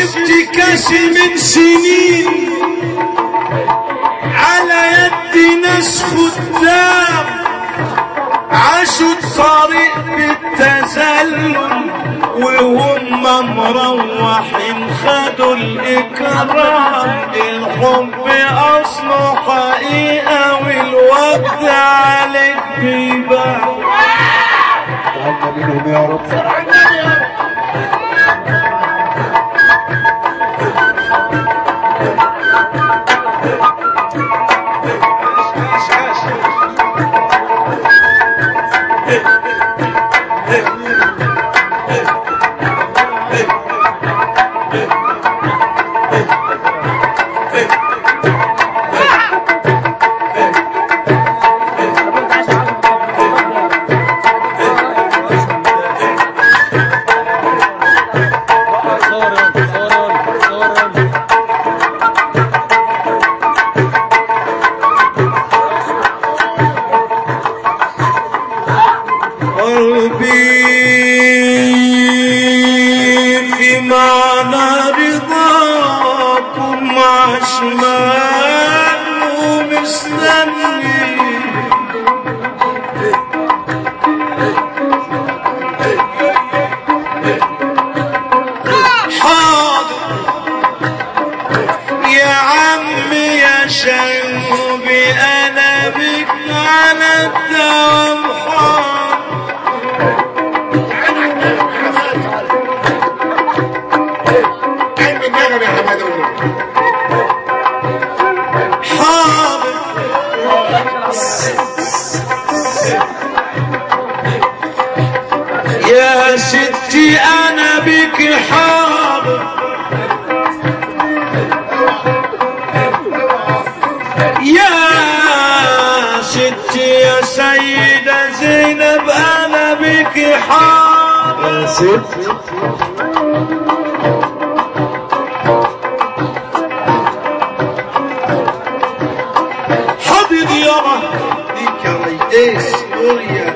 شربت كاس من سنين على يد ناس خدام عاشوا الطريق بالتزلل وهم مروحين خدوا الإكرام الحب أصله حقيقة والوقت عليك بيبان اجعلنا منهم يا رب قلبي في معنى رضاكم عشمان ومستني حاضر يا عم يا شيوبي انا بك على الدوام حاضر كان من جانب يا حمادة حاضر يا ستي انا بك حاضر يا ستي يا سيدة زينب انا بك حاضر يا ست حاضر يابا ديك يا ريس سوريا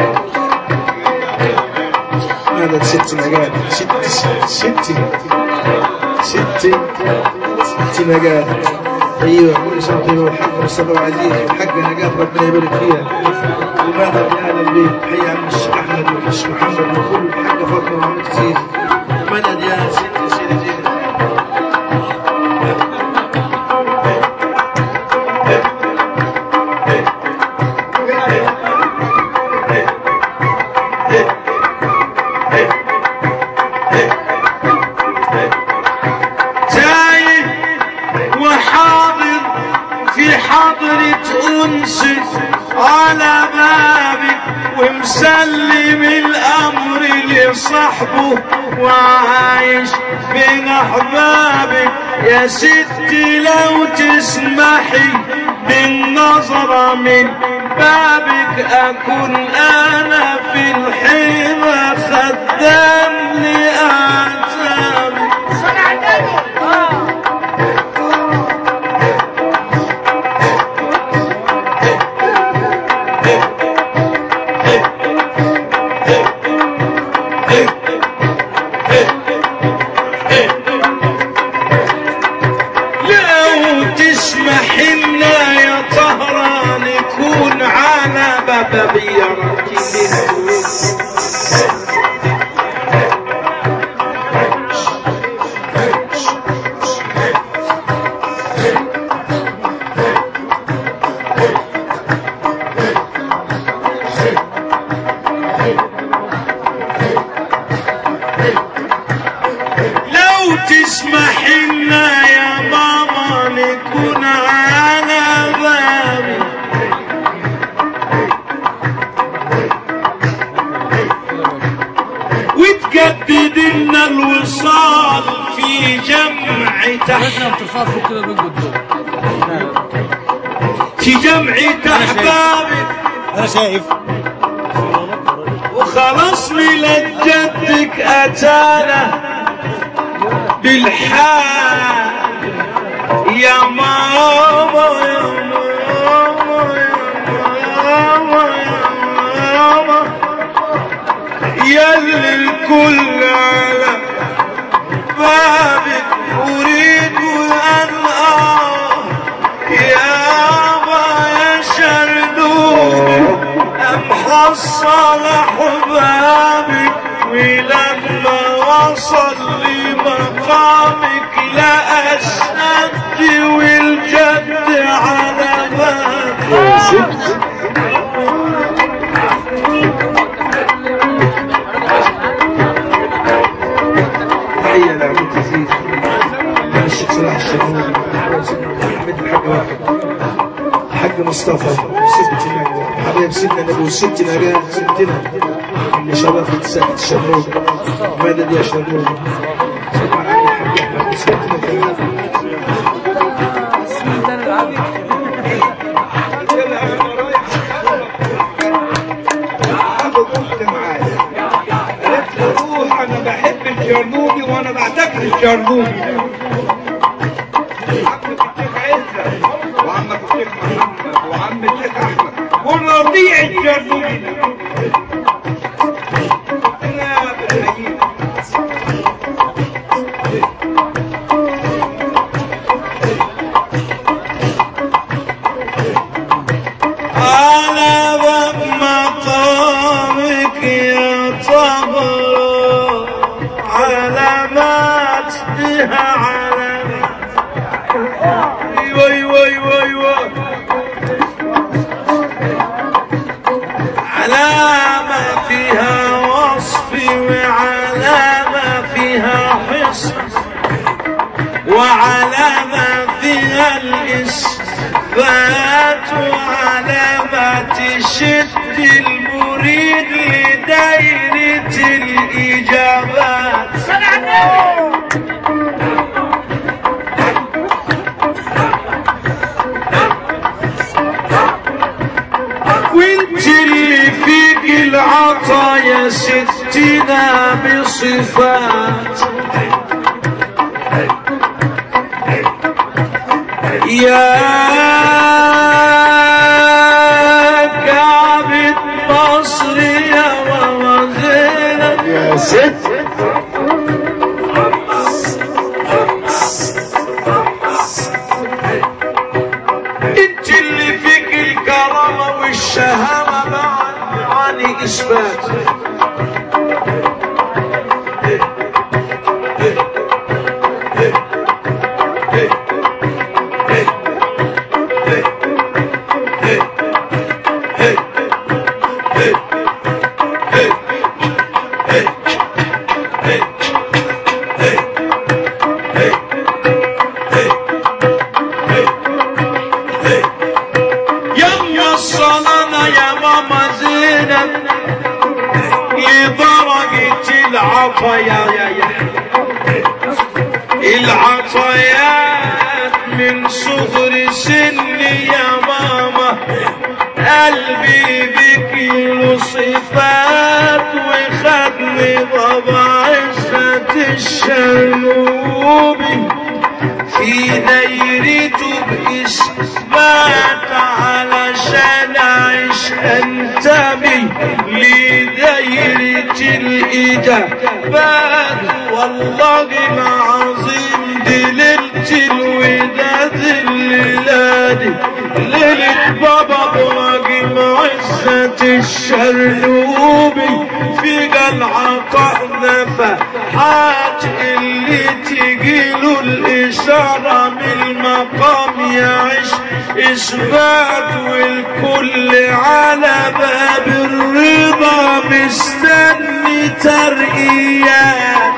ماذا ست نجاة ست ست ست ست نجاة ايوه كل سنه طيبه والحاج مصطفى وعزيز والحاجه نجاة ربنا يبارك فيها وماذا في اهل البيت حي عم الشيخ احمد والحاج محمد وكل الحاجه فاطمه وعمتي زينب مدد يا ست سيدة زينب تايه وحاضر في حضرة أنس على بابك ومسلم الأمر لصاحبه وعايش بين أحبابك يا ستي لو تسمحي بالنظرة من بابك أكون أنا في الحيرة خدام لأعتابك لو تسمح لنا يا طهرة نكون على باب بيرك لو تسمح لنا يا ماما نكون على بابي وتجدد لنا الوصال في جمع تحت لازم ترفع فوق كده من قدام في جمع احبابك انا شايف وخلاص ميلاد جدك اتانا بالحال يا ماما يا ماما يا ماما يا ماما يا اللي الكل على بابك أريد أن أرى يابا يا شردوب أم حصل حبابك ولما وصل لمقامك لا أشهد والجد على بابك تحية لعبد العزيز الشيخ صلاح الشرموزي محمد الحاج واحد الحاج مصطفى ست نجوى حبايب سيدنا النبي وست نجاة ستنا اللي شرفت ساحة الشرموزي مدد يا شرموزي سمع الحاج احمد ستنا كمان قلت معايا قالت له روح انا بحب الجرنوبي وانا بعتبر الجرنوبي عمك الشيخ عزة وعمك الشيخ محمد وعم الشيخ احمد والرضيع الجرنوبي ده انا بحييك على باب مقامك يا طهر علامات بها علامات وي وي وي وي علامة فيها وصف وعلامة فيها حصن وعلامة فيها الإثبات وعلامة تشد المريد لدائرة الإجابات وانت اللي فيك العطايا ستنا بصفات يا كعبة مصر يا وزينة يا ست انت اللي فيك الكرامة والشهامة مع معاني اثبات يا الصنانة يا ماما زينب لدرجة العطايا يا يا العطايات من صغر سني يا ماما قلبي بك له صفات وخدني بابا عزة الشنوبي في دايرته بإثبات علشان أعيش أنتمي لدايرة الإجابات والله ما عظيم دي ليلة الوداد الليلة دي ليلة بابا براجم عزة الشرنوبي في العطاء نفحات اللي تجيله الإشارة من المقام يعيش إثبات والكل على باب الرضا مستني ترقيات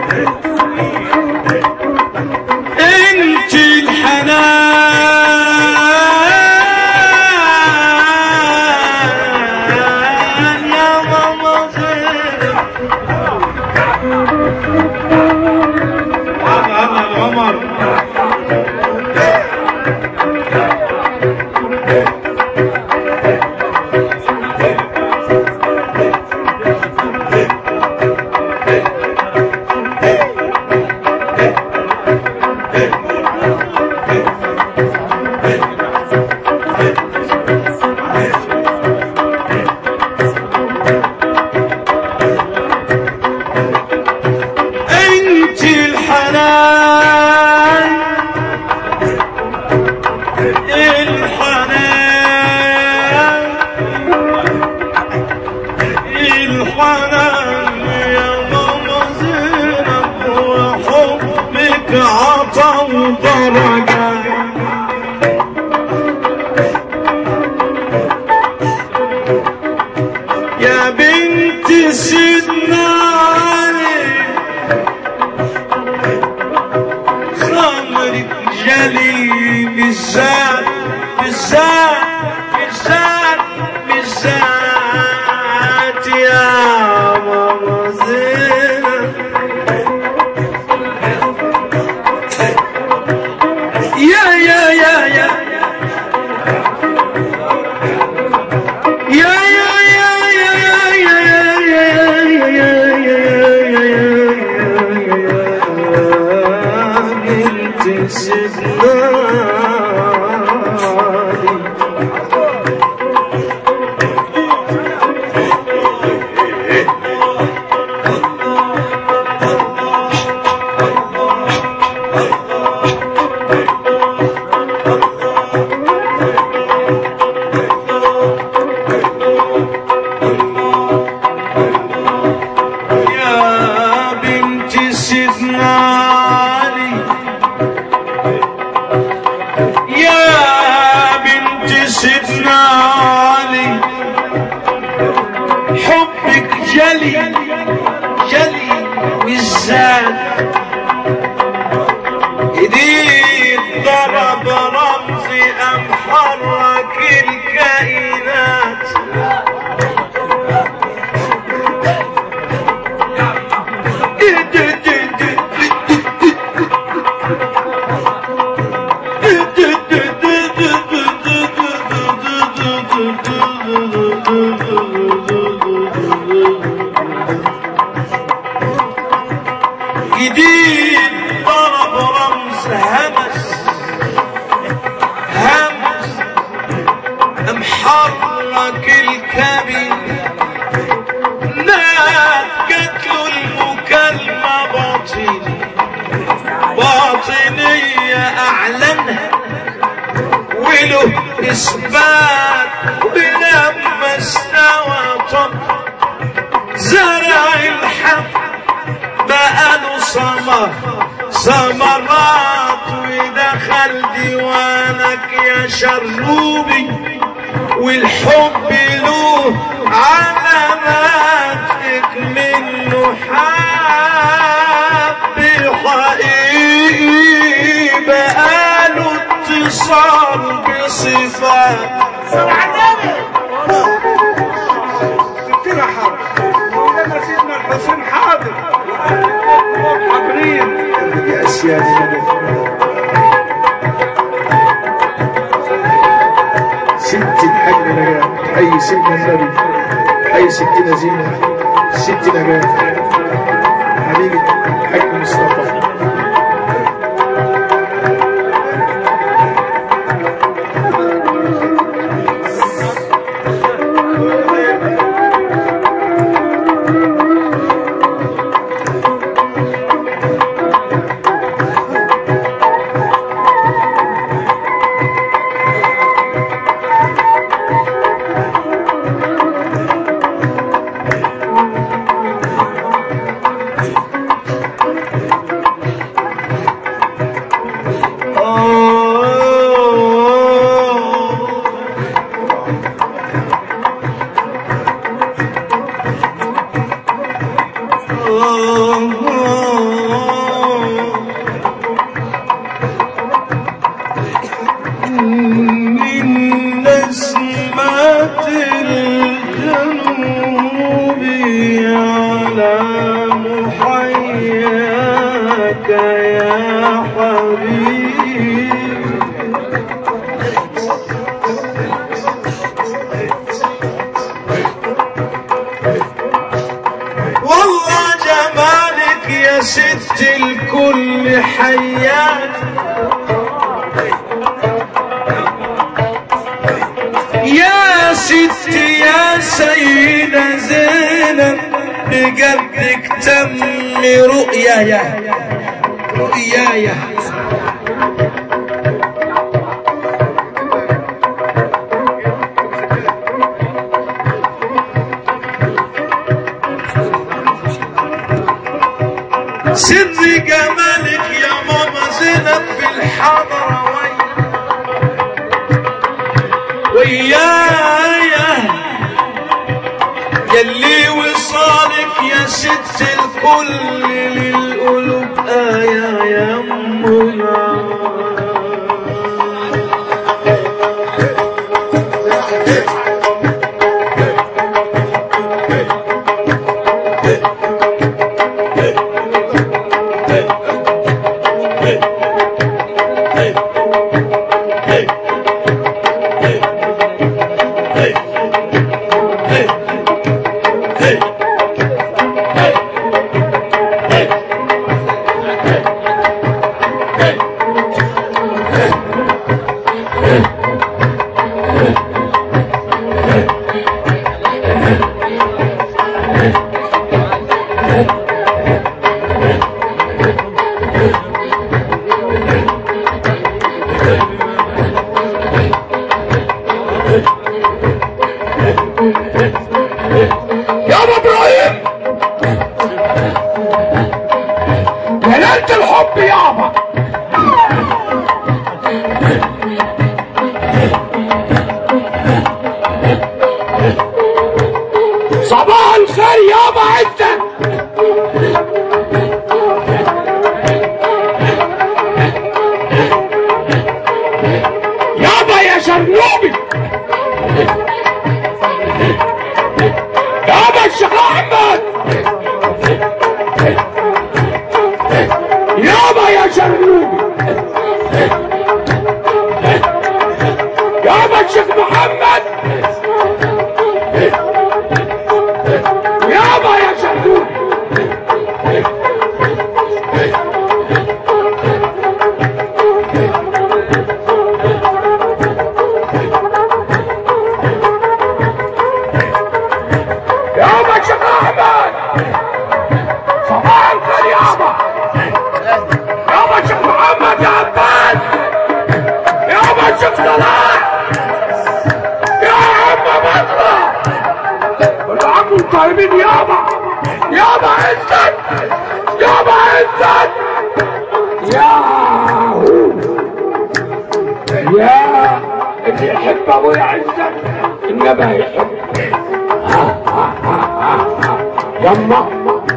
انت الحنان الحنان يا ماما زينب وحبك عطا درجة يا بنت سيدنا علي خمرك جلي بالذات بالذات بالذات بالذات يا ماما زينب يا يا يا يا يا يا يا يا يا يا يا يا بنت سيدنا يا بنت سيدنا علي يا بنت سيدنا علي حبك جلي جلي والزاد ايديك ضرب رمزي ام حرك الكائنات جديد ضرب رمز همس همس محرك الكبد ناد قتلوا المكالمة باطنة باطنية أعلنها وله إثبات ولما استوى طب زرع الحب بقى له ثمر ثمرات ودخل ديوانك يا شرنوبي والحب له علامات منه حب حقيقي بقى له اتصال بصفات ستنا حاضر مولانا سيدنا الحسين حاضر حاضرين يا أسيادي مدد ست الحج نجاة حي سيدنا النبي حي ستنا زينة ست نجاة حبيبي حج مصطفى من نسمات الجنوب على محياك يا حبيبي والله جمالك يا ست الكل حياك يا ستي يا سيدة زينب بجدك تم رؤياي رؤياي سر جمالك يا ماما زينب في الحضرة ويايا يلي وصالك يا ست الكل للقلوب آية يا أم العالم يابا ابراهيم جلالة الحب يابا صباح الخير يابا عزة يابا يا شرنوبي يابا الشيخ احمد يابا يا شرنوبي يابا الشيخ محمد يابا يا شرنوبي يابا الشيخ احمد صباح الخير يابا يابا الشيخ محمد يا عباس يابا الشيخ صلاح يا عم مطلع العم الطيبين يابا يابا عزت يابا عزت يا يا اللي يحب ابويا عزت انما يحب يما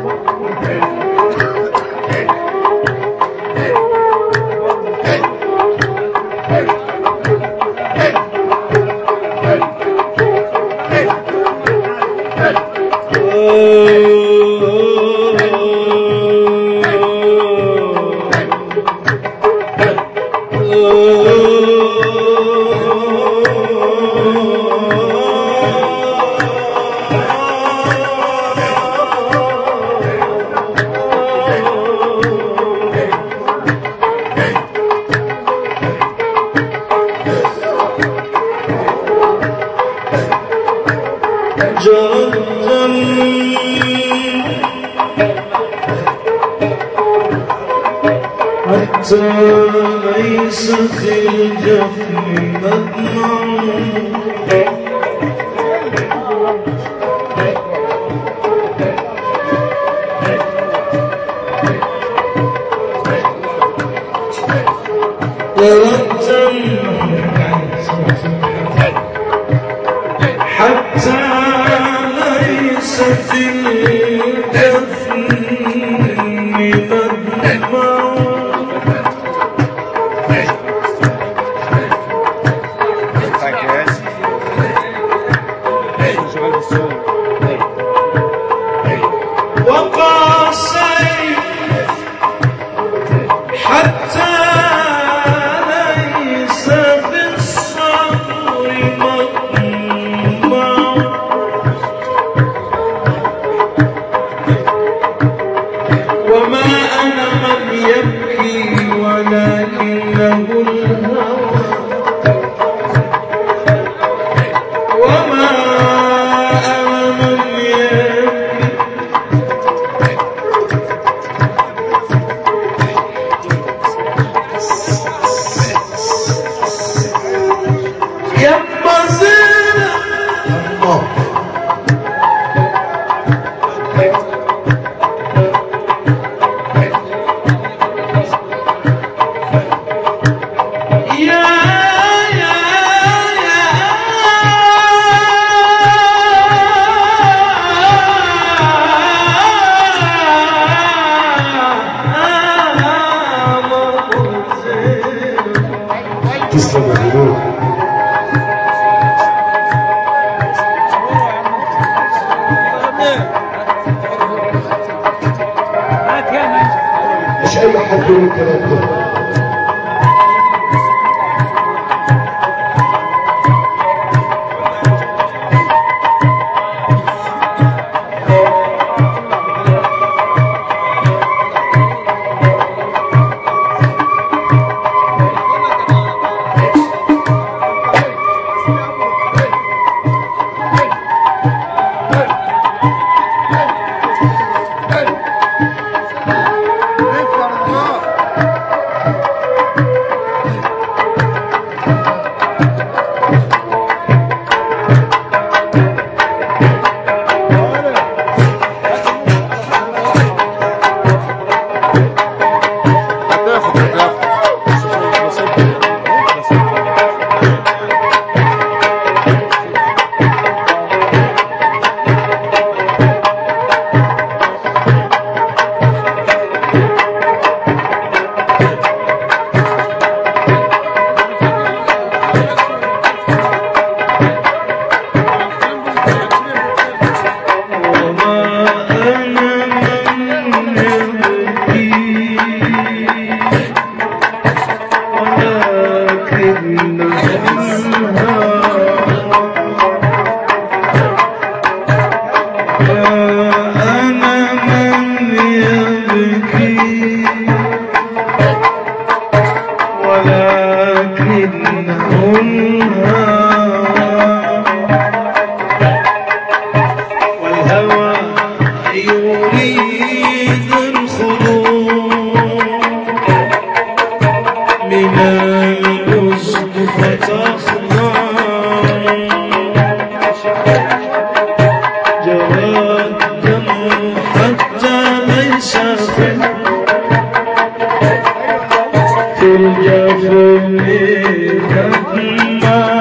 حتى ليس في الجفن مدمع حتى ليس في الجفن مدمع وقع السيف حتى ليس في الصبر مطمع هات يا ماشي مش اي حد يقول الكلام ده والهوى يريد الخروج من الأسد فتخضع جرى الدم حتى ليس في في الجفن دمع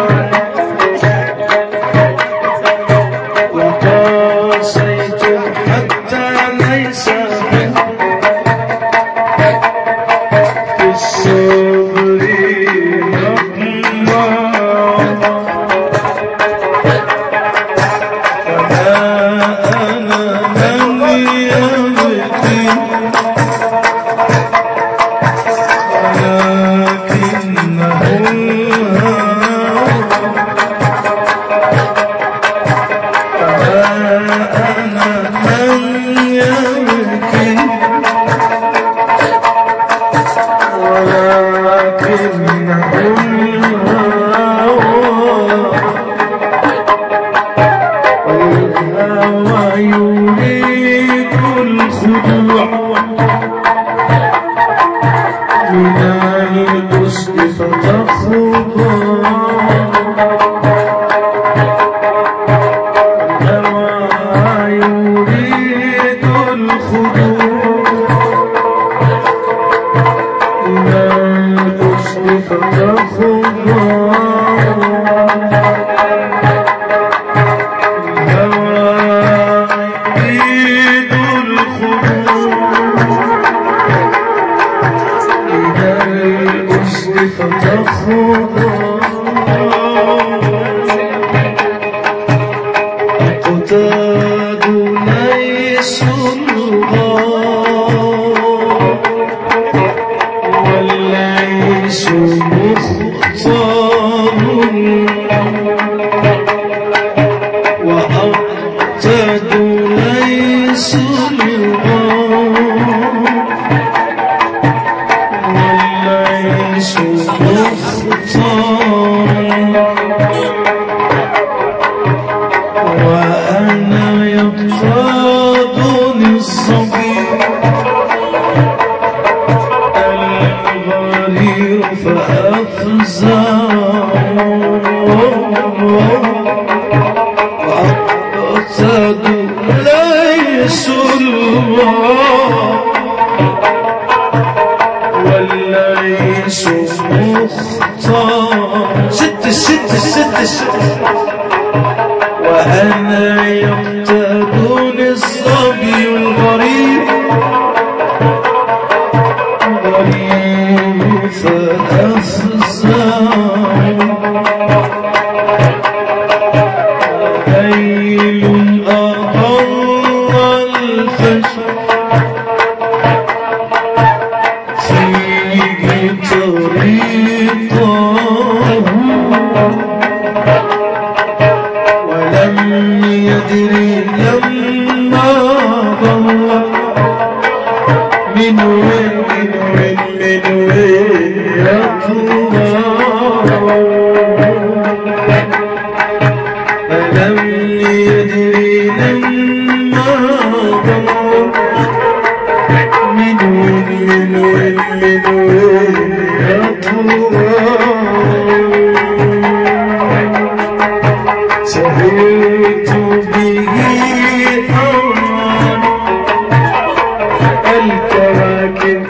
وقاسيت حتى ليس من في الصبر مطمع فما أنا من يبكي ولكنه الهوى أنا من يبكي ولكنه الهوى والهوى يريد الخضوع من الحسن فتخضع الهوى يريد الخضوع إلى الحسن فتخضع الهوى يريد الخضوع إلى الحسن فتخضع أقتاد ليس الغار والليس مختار وأقتاد ليس الغار والليس مختار وأنا يقصدني الصبي الغرير فأفزع وأقصد ليس الله والليس مختار ست ست ست ست وأنا يقتدون الصبي الغريب غريب فأفزع ليل أضاء يدري لما ضل من وين من وين من وين يطلع ألم يدري لما ضل من وين من وين من وين يطلع سهرت به أرضا الكواكب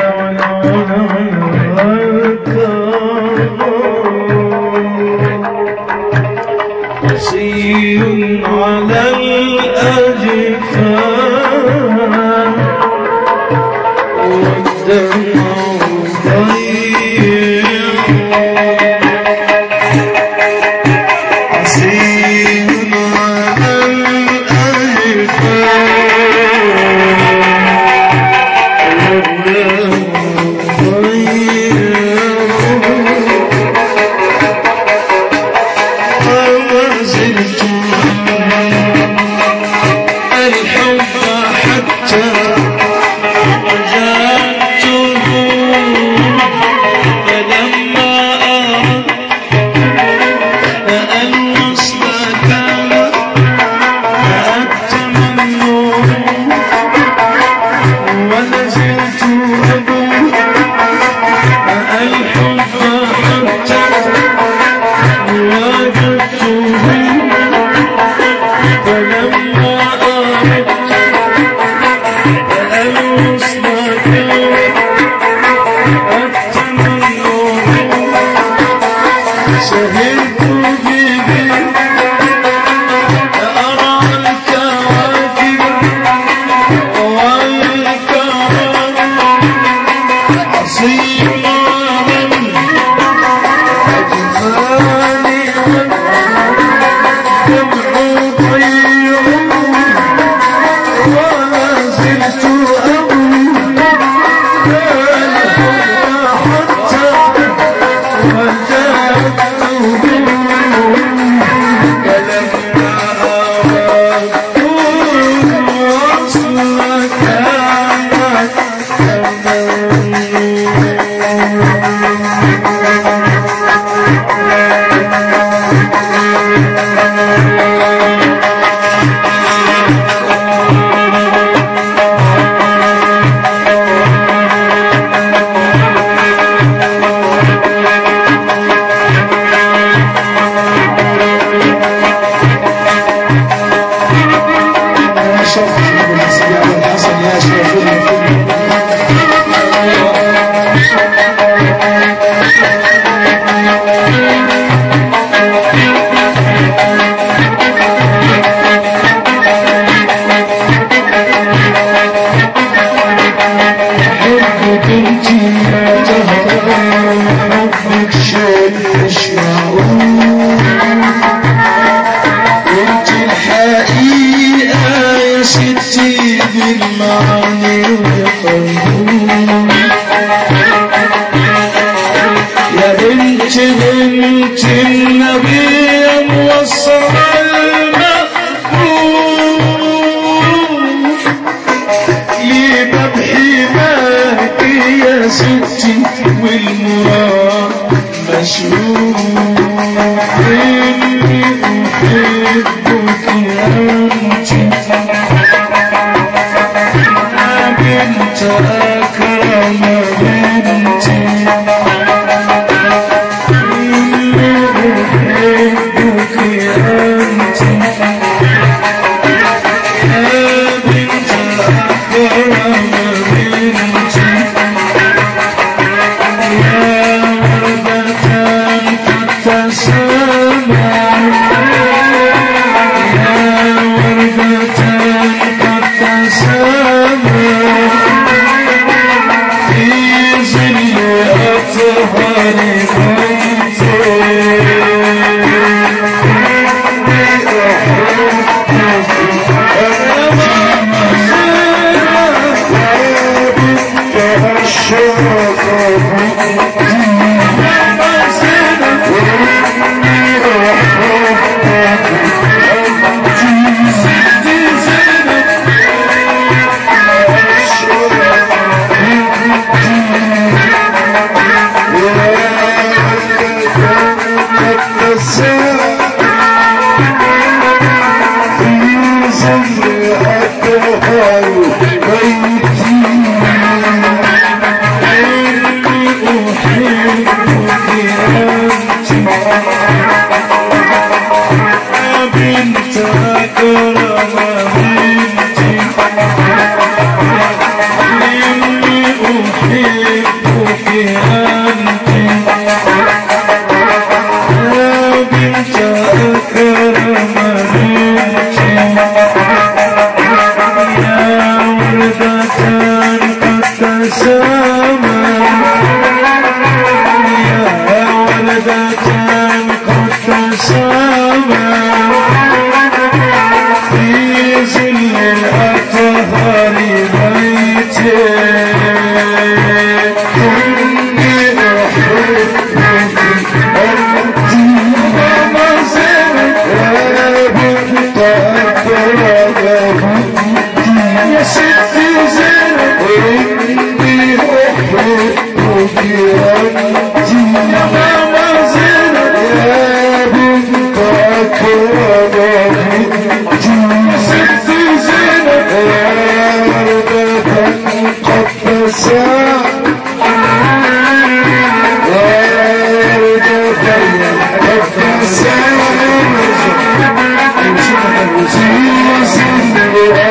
قصي على الأجفان والدمع ضيق عسير على الحب حتى وجدته فلما أردت الوصل كان التمنع ونزلت أبوك الحب حتى وجدته فلما أردت الوصل كان التمنع شهدت به أرى الكواكب والكرم عصيما أجمال دمع ضيع ولا زلت أقول حتى يا شيخ ابو الحسن يا ابو الحسن يا شيخ حبك انت يا زهراء حبك شيء مش معقول انت الحقيقة يا ستي بالمعاني والقانون يا بنت بنت النبي موصل المقبول يبقى بحماك يا ستي والمراد مشهور إني أحبك أنت يا بنت أكرم بنت إني أحبك أنت يا بنت أكرم بنت يا وردة قد تسامع يا وردة قد تسامع في ظل Yeah.